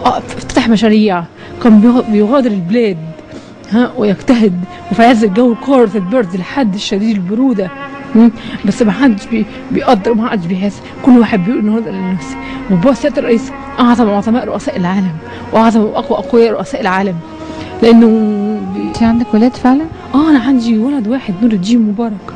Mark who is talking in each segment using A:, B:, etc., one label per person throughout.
A: آه، افتتح مشاريع كان بيغ- بيغادر البلاد ها ويجتهد وفي عز الجو القارس البرد لحد الشديد البروده مم. بس ما حدش بي بيقدر وما حدش بيحس كل واحد بيقول ان هو ده لنفسي وبابا سياده الرئيس اعظم عظماء رؤساء العالم واعظم واقوى اقوياء رؤساء العالم لانه بي...
B: انت عندك ولاد فعلا
A: اه انا عندي ولد واحد نور الدين مبارك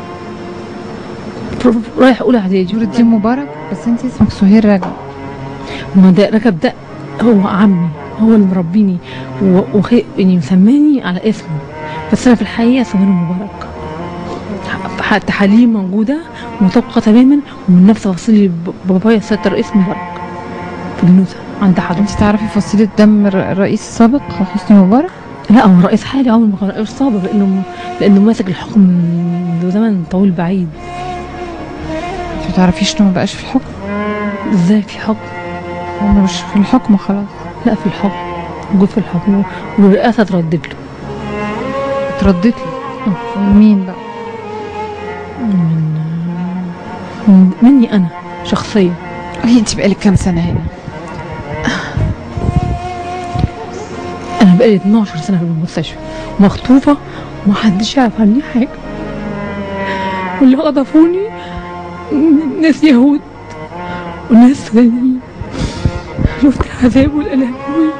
A: بروف- رايح اولى اعدادي
B: نور الدين مبارك بس انت اسمك سهير رجب
A: ما ده ركب ده هو عمي هو اللي مربيني و- وخي... يعني مسماني على اسمه بس انا في الحقيقه سمير مبارك ح- التحاليل موجوده مطابقه تماما ومن نفس فصيل ب- بابايا سياده الرئيس مبارك في النزهه عند حضرتك
B: انت تعرفي فصيلة دم الر- الرئيس السابق حسني مبارك
A: لا هو رئيس حالي عمره ما كان رئيس سابق لانه لانه ماسك الحكم من زمن طويل بعيد
B: انت ما تعرفيش انه ما بقاش في الحكم
A: ازاي في حكم
B: هو مش في الحكم خلاص
A: لا في الحكم موجود في الحكم والرئاسه اتردت له
B: اتردت لي مين بقى
A: من من مني انا شخصيا
B: قولي انت بقالك كام سنة هنا
A: انا بقالي 12 سنه في المستشفى مخطوفه ومحدش يعرف عني حاجه واللي خطفوني ناس يهود وناس سودانيين شفت العذاب والالم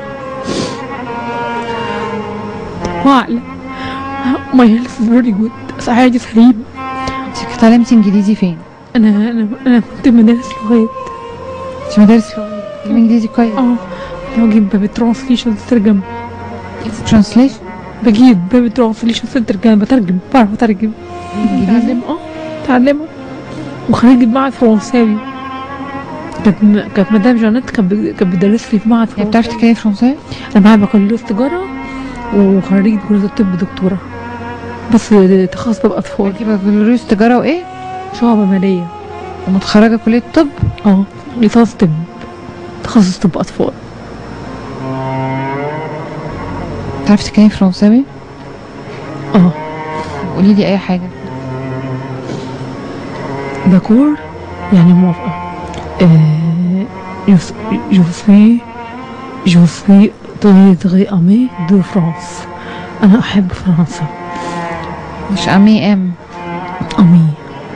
A: واعلى my health is very good صحتي سليمه
B: انت اتعلمتي انجليزي فين
A: انا انا انا كنت مدارس لغات
B: انت مدارس لغات بتتكلمي انجليزي كويس
A: اه بجيب باب الترانسليشن ترجم
B: ترانسليشن
A: بجيب باب الترانسليشن ترجم بترجم بعرف اترجم
B: انجليزي
A: تعلم اه تعلمها وخريجة معهد فرنساوي كانت م- كانت مدام جانيت كانت ب- كانت بتدرس لي في معهد
B: يعني بتعرفي
A: فرنساوي
B: تتكلمي فرنساوي
A: انا معايا بكالوريوس تجاره وخريجة كلية الطب دكتورة بس تخصص طب اطفال
B: معاكي بكالوريوس تجارة وايه
A: شعبة مالية
B: ومتخرجة كلية طب
A: اه ليسانس طب تخصص طب اطفال
B: بتعرفي تتكلمي فرنساوي
A: اه
B: قولي لي اي حاجة
A: داكور يعني موافقة آه يس- je suis je suis très très aimé de France أنا أحب فرنسا
B: مش امي ام
A: أمي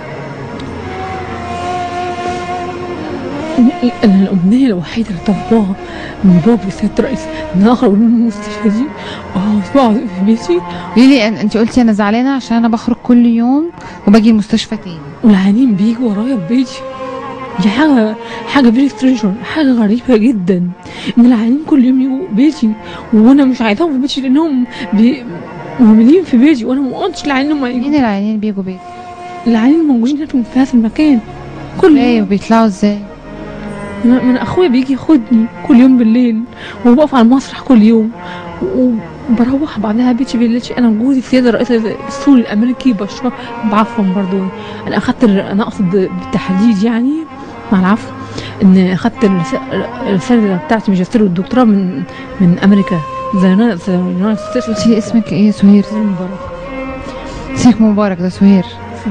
A: أنا الأمنية الوحيدة اللي طلبوها من بابي سيادة الرئيس إن أنا أخرج من المستشفى دي وأقعد في بيتي
B: قولي لي انت قلتي انا زعلانة عشان انا بخرج كل يوم وباجي المستشفى تاني
A: والعيانين بيجوا ورايا بيتي دي حاجة حاجة فيري سترينجر حاجة غريبة جدا إن العيانين كل يوم يجوا بيتي وأنا مش عايزاهم في بيتي لأنهم بي... مهملين في بيتي وأنا ما قلتش للعيانين إنهم
B: مين
A: يجوا
B: العيانين بيجوا بيت
A: العيانين موجودين هنا في في هذا المكان كل
B: ازاي
A: يوم
B: وبيطلعوا ازاي
A: من من أخويا بيجي ياخدني كل يوم بالليل وبقف على المسرح كل يوم و- وبروح بعدها بيتي بالليل انا وجوزي سياده رئيس السوري الامريكي بشار بعفوا برضو انا اخدت ال- انا اقصد بالتحديد يعني مع العفو ان اخدت الرس- الرساله بتاعتي ماجستير والدكتوراه من من امريكا زي يونايتد ستيتس
B: قلتي اسمك ايه سهير
A: مبارك
B: اسمك مبارك ده سهير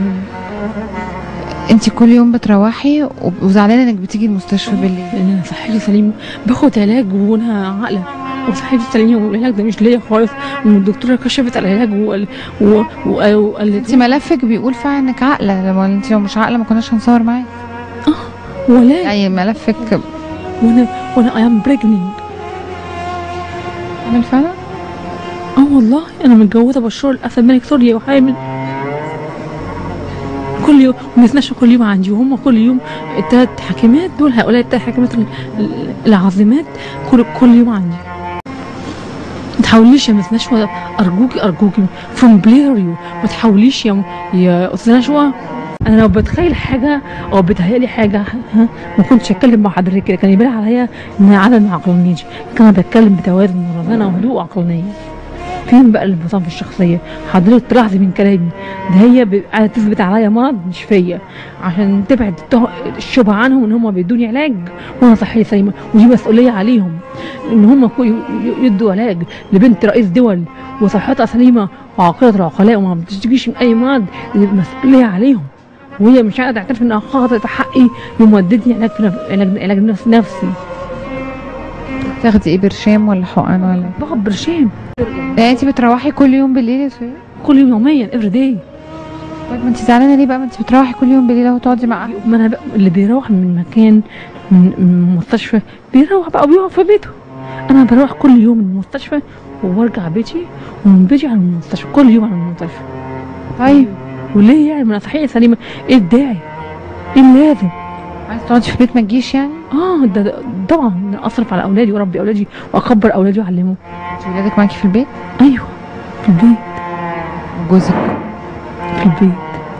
B: انت كل يوم بتروحي وب- وزعلانه انك بتيجي المستشفى بالليل
A: لان انا صحتي سليمه باخد علاج وانا عاقله وصحتي سليمه والعلاج ده مش ليا خالص والدكتوره كشفت على العلاج وقال- و- و- وقالت
B: انت ملفك بيقول فعلا انك عاقله لما انت لو مش عاقله ما كناش هنصور معاك
A: ولا
B: يعني ملفك
A: وانا وانا اي ام بريجننت
B: عامل فعلا
A: اه والله انا متجوزه بشار الاسد ملك سوريا وحامل كل يوم بنتناقش كل يوم عندي وهم كل يوم الثلاث حاكمات دول هؤلاء الثلاث حاكمات ال- ال- العظيمات كل كل يوم عندي ما تحاوليش يا مس نشوى ارجوكي ارجوكي فروم بلير يو ما تحاوليش يا يا استاذ نشوى انا لو بتخيل حاجه او بتهيألي حاجه ها ما كنتش اتكلم مع حضرتك كده كان يبان عليا ان عدم عقلانيتي لكن انا بتكلم بتوازن ورزانه وهدوء وعقلانيه فين بقى الانفصام في الشخصيه حضرتك تلاحظي من كلامي ده هي ب- عايزه تثبت عليا مرض مش فيا عشان تبعد الته- الشبهه عنهم ان هم بيدوني علاج وانا صحيه سليمه ودي مسؤوليه عليهم ان هم كو- ي- ي- يدوا علاج لبنت رئيس دول وصحتها سليمه وعقيده العقلاء وما بتشتكيش من اي مرض دي مسؤوليه عليهم وهي مش قادره تعترف انها خاطئه حقي يوم ودتني علاج في نف- علاج علاج نفس- نفسي
B: تاخدي ايه برشام ولا حقن ولا
A: باخد برشام
B: يعني انت بتروحي كل يوم بالليل يا سويا
A: كل يوم يوميا افري داي
B: طيب ما انت زعلانه ليه بقى ما انت بتروحي كل يوم بالليل اهو تقعدي مع اهلك
A: ما انا بقى اللي بيروح من مكان من من مستشفى بيروح بقى بيقعد في بيته انا بروح كل يوم من المستشفى وارجع بيتي ومن بيتي على المستشفى كل يوم على المستشفى
B: طيب
A: وليه يعني ما انا صحيه سليمه ايه الداعي ايه اللازم
B: عايز تقعدي في البيت ما تجيش يعني
A: اه ده, ده طبعا أنا اصرف على اولادي واربي اولادي واكبر اولادي واعلمهم
B: انت ولادك معاكي في البيت
A: ايوه في البيت
B: وجوزك
A: في البيت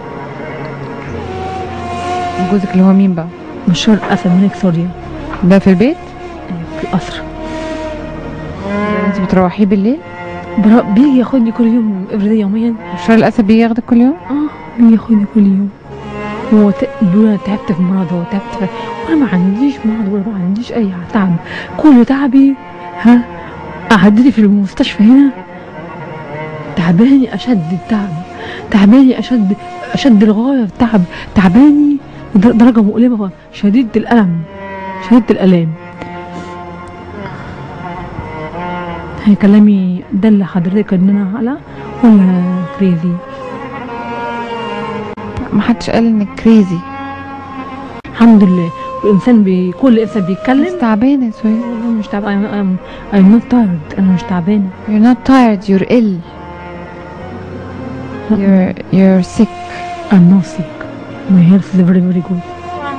B: وجوزك اللي هو مين بقى
A: بشار الاسد ملك سوريا
B: ده في البيت
A: أيوة، في القصر
B: انت بتروحيه بالليل
A: برا- بيجي ياخدني كل يوم افري يوميا
B: بشار الاسد بيجي ياخدك كل يوم
A: اه بيجي ياخدني كل يوم هو ت- بيقول انا تعبت في مرض هو تعبت في وانا ما عنديش مرض ولا ما عنديش اي تعب كل تعبي ها قعدتي في المستشفى هنا تعباني اشد التعب تعباني اشد اشد الغايه في التعب تعباني لدر- درجه مؤلمه شديده الالم شديده الالام هي كلامي دل حضرتك ان انا على ولا كريزي
B: ما حدش قال انك كريزي
A: الحمد لله الانسان بي... كل انسان بيتكلم
B: بس تعبانه يا سويا
A: والله مش تعبانه I'm, I'm not tired انا مش تعبانه
B: you're not tired you're ill you're you're sick
A: I'm not sick my health is very very good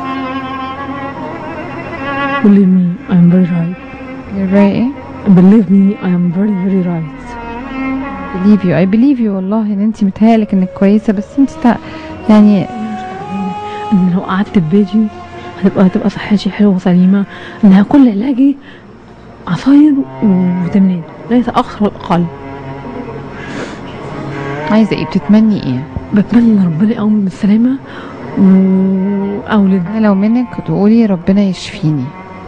A: believe me I'm very right
B: you're very ايه
A: believe me I am very very right
B: believe you I believe you والله ان انت متهيألك انك كويسه بس انت تع... يعني
A: ان لو قعدت في بيتي هتبقى هتبقى صحتي حلوه وسليمه انها كل علاجي عصاير وفيتامينات ليس اكثر ولا اقل
B: عايزه ايه بتتمني ايه
A: بتمنى ربنا يقوم بالسلامه واولد
B: انا لو منك تقولي ربنا يشفيني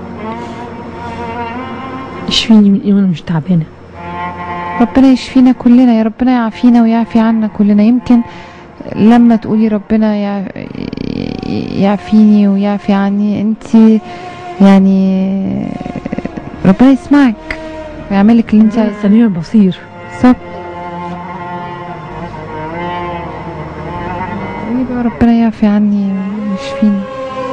A: يشفيني من ايه وانا مش تعبانه
B: ربنا يشفينا كلنا يا ربنا يعافينا ويعفي عنا كلنا يمكن لما تقولي ربنا يع- يعفيني ويعفي عني انت يعني ربنا يسمعك ويعملك اللي انت عايزاه
A: سميع البصير
B: بالظبط قولي بقى ربنا يعفي عني ويشفيني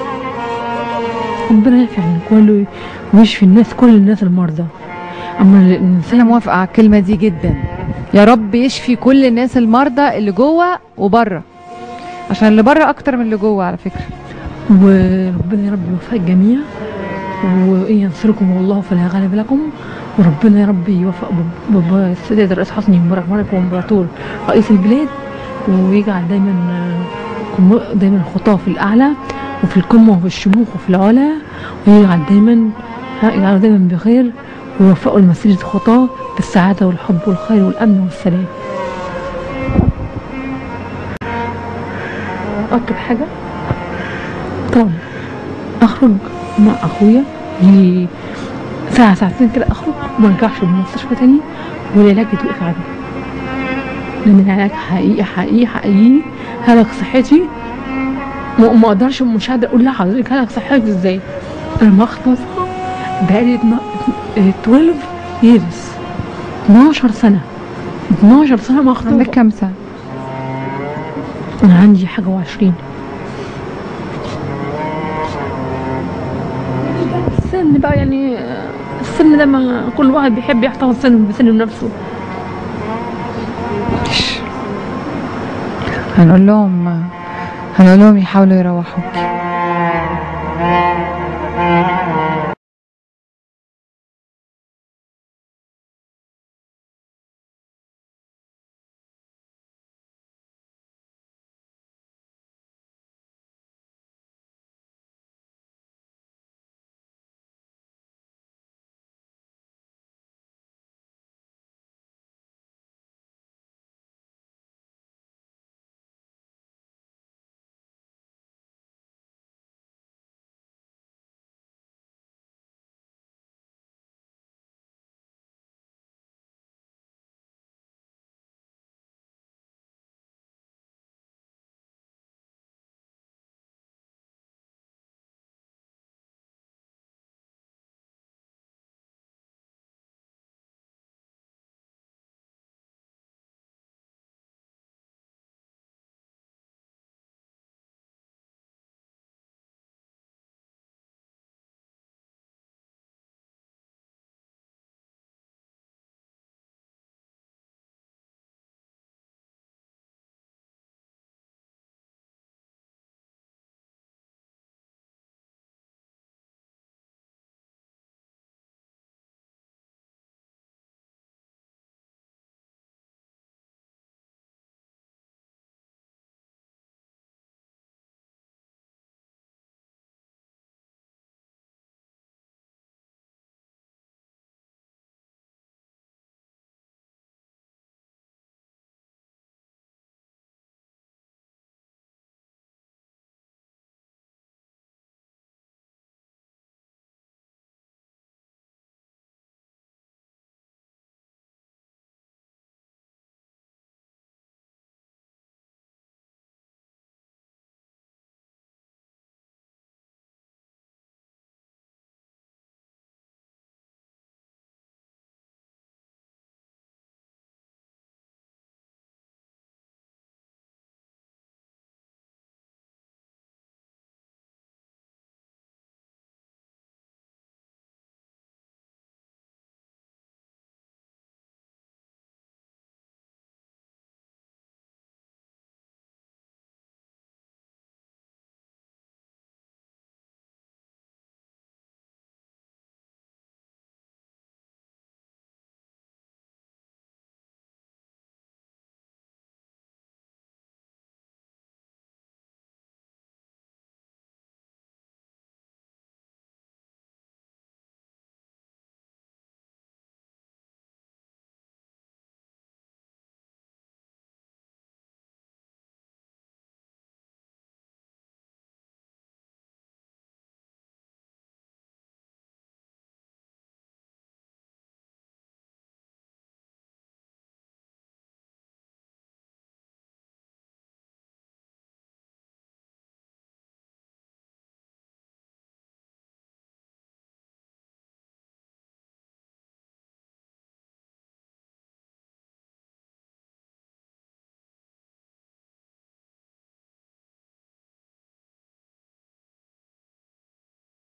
A: ربنا يعفي عن كله ويشفي الناس كل الناس المرضى اما
B: انا
A: الانسان
B: موافقه على الكلمه دي جدا يا رب يشفي كل الناس المرضى اللي جوه وبره عشان اللي بره اكتر من اللي جوه على فكره
A: وربنا يا رب يوفق الجميع وإن ينصركم الله فلا غالب لكم وربنا يا رب يوفق ب- بابا السيد الرئيس حسني مبارك ملك وامبراطور رئيس البلاد ويجعل دايما آه، كم- دايما خطاه في الاعلى وفي القمه وفي الشموخ وفي العلا ويجعل دايما ها، يجعله دايما بخير ويوفقه لمسيرة خطاه بالسعادة والحب والخير والأمن والسلام أطلب حاجة طبعا أخرج مع أخويا يجي ساعة ساعتين كده أخرج وما أرجعش من المستشفى تاني والعلاج يتوقف عني لأن العلاج حقيقي حقيقي حقيقي هلك صحتي ما ما اقدرش مش قادره اقول لحضرتك هلك صحتي ازاي انا مخطوفه بقالي اتنا- اه 12 years 12 سنه 12 سنه
B: عندك
A: مخطوفه
B: كام سنه
A: انا عندي حاجه وعشرين السن بقى يعني آه، السن ده ما كل واحد بيحب يحتفظ سن بسن نفسه
B: هنقول لهم هنقول لهم يحاولوا يروحوك